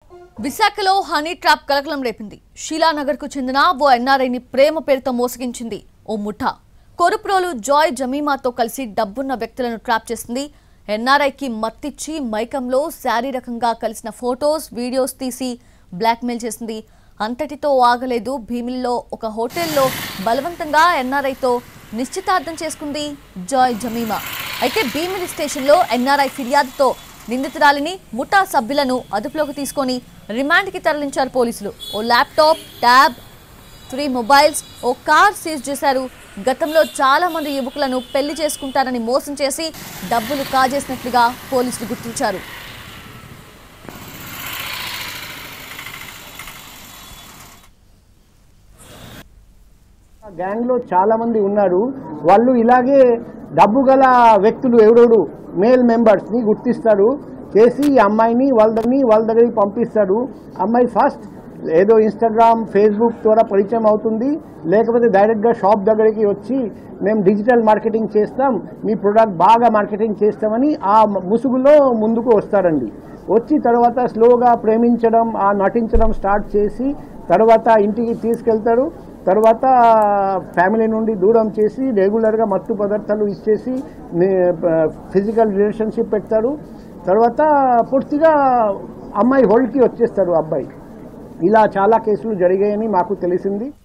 విశాఖలో honey trap కలకలం రేపింది షీలానగర్ కు చెందిన ఓ ఎన్ఆర్ఐని ప్రేమ పేరుతో మోసగించింది ఓ ముఠా కొరుప్రోలు జాయ్ జమీమాతో కలిసి డబ్బున్న వ్యక్తులను ట్రాప్ చేసింది ఎన్ఆర్ఐకి మత్తిచ్చి మైకంలో శారీరకంగా కలిసిన ఫొటోస్ వీడియోస్ తీసి బ్లాక్మెయిల్ చేసింది అంతటితో ఆగలేదు భీమిలిలో ఒక హోటల్లో బలవంతంగా ఎన్ఆర్ఐతో నిశ్చితార్థం చేసుకుంది జాయ్ జమీమా అయితే భీమిలి స్టేషన్లో ఎన్ఆర్ఐ ఫిర్యాదుతో నిందితురాలిని ముఠా సభ్యులను అదుపులోకి తీసుకొని రిమాండ్కి తరలించారు పోలీసులు ఓ ల్యాప్టాప్ ట్యాబ్ త్రీ మొబైల్స్ ఓ కార్ సీజ్ చేశారు గతంలో చాలా మంది యువకులను పెళ్లి చేసుకుంటారని మోసం చేసి డబ్బులు కాజేసినట్లుగా పోలీసులు గుర్తించారు గ్యాంగ్ లో చాలా మంది ఉన్నారు వాళ్ళు ఇలాగే డబ్బు గల వ్యక్తులు ఎవడెవడు మేల్ మెంబర్స్ ని గుర్తిస్తారు చేసి ఈ అమ్మాయిని వాళ్ళ దగ్గర వాళ్ళ దగ్గరికి పంపిస్తాడు అమ్మాయి ఫస్ట్ ఏదో ఇన్స్టాగ్రామ్ ఫేస్బుక్ ద్వారా పరిచయం అవుతుంది లేకపోతే డైరెక్ట్గా షాప్ దగ్గరికి వచ్చి మేము డిజిటల్ మార్కెటింగ్ చేస్తాం మీ ప్రొడక్ట్ బాగా మార్కెటింగ్ చేస్తామని ఆ ముసుగులో ముందుకు వస్తారండి వచ్చి తర్వాత స్లోగా ప్రేమించడం ఆ నటించడం స్టార్ట్ చేసి తర్వాత ఇంటికి తీసుకెళ్తారు తర్వాత ఫ్యామిలీ నుండి దూరం చేసి రెగ్యులర్గా మత్తు పదార్థాలు ఇచ్చేసి ఫిజికల్ రిలేషన్షిప్ పెడతారు తర్వాత పూర్తిగా అమ్మాయి హోల్డ్కి వచ్చేస్తాడు అబ్బాయి ఇలా చాలా కేసులు జరిగాయని మాకు తెలిసింది